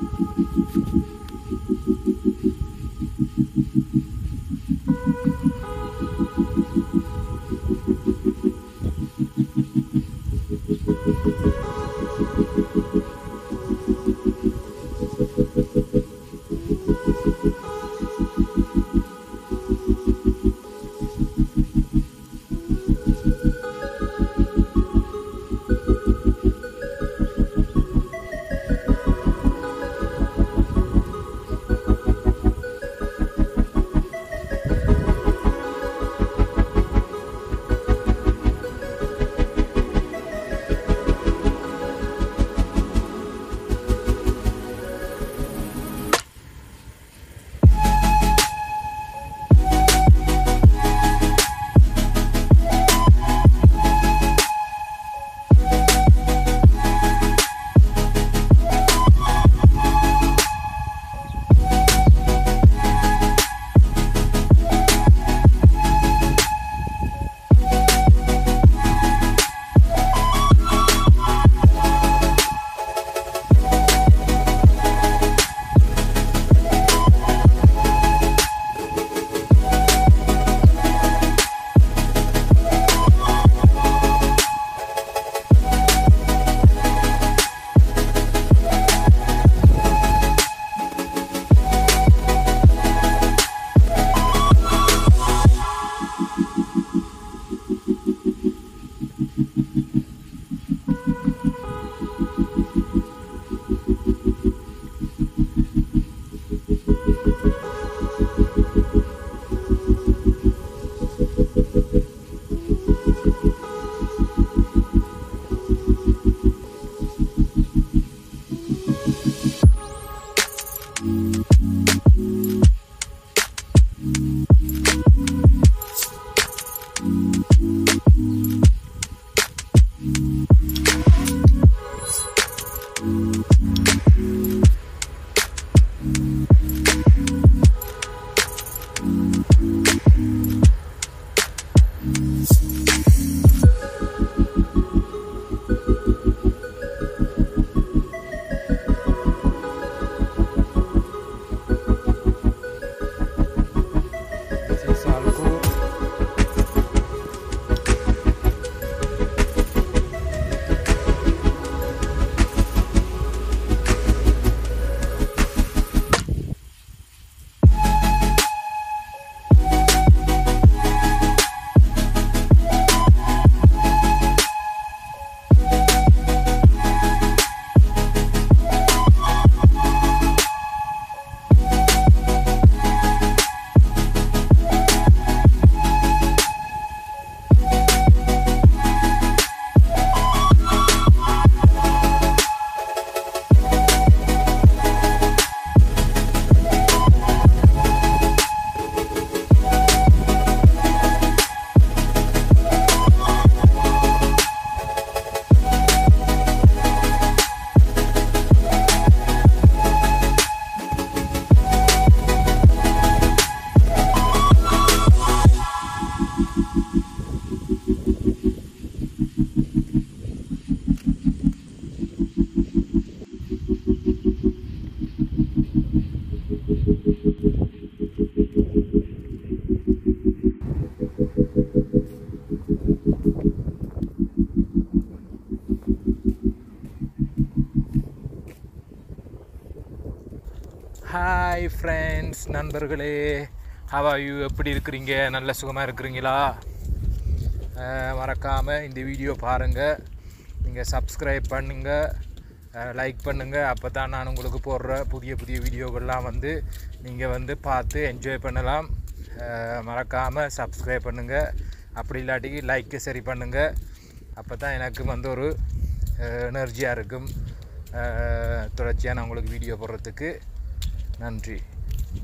This is Alco. Hi friends நண்பர்களே how are you எப்படி இருக்கிறீங்க நல்ல சுகமாக இருக்கிறீங்களா மறக்காமல் இந்த வீடியோ பாருங்கள் நீங்கள் சப்ஸ்கிரைப் பண்ணுங்கள் லைக் பண்ணுங்கள் அப்போ தான் நான் உங்களுக்கு போடுற புதிய புதிய வீடியோக்கள்லாம் வந்து நீங்கள் வந்து பார்த்து என்ஜாய் பண்ணலாம் மறக்காமல் சப்ஸ்கிரைப் பண்ணுங்கள் அப்படி இல்லாட்டிக்கு லைக்கு சரி பண்ணுங்கள் அப்போ தான் எனக்கு வந்து ஒரு எனர்ஜியாக இருக்கும் தொடர்ச்சியாக நான் உங்களுக்கு வீடியோ போடுறதுக்கு நன்றி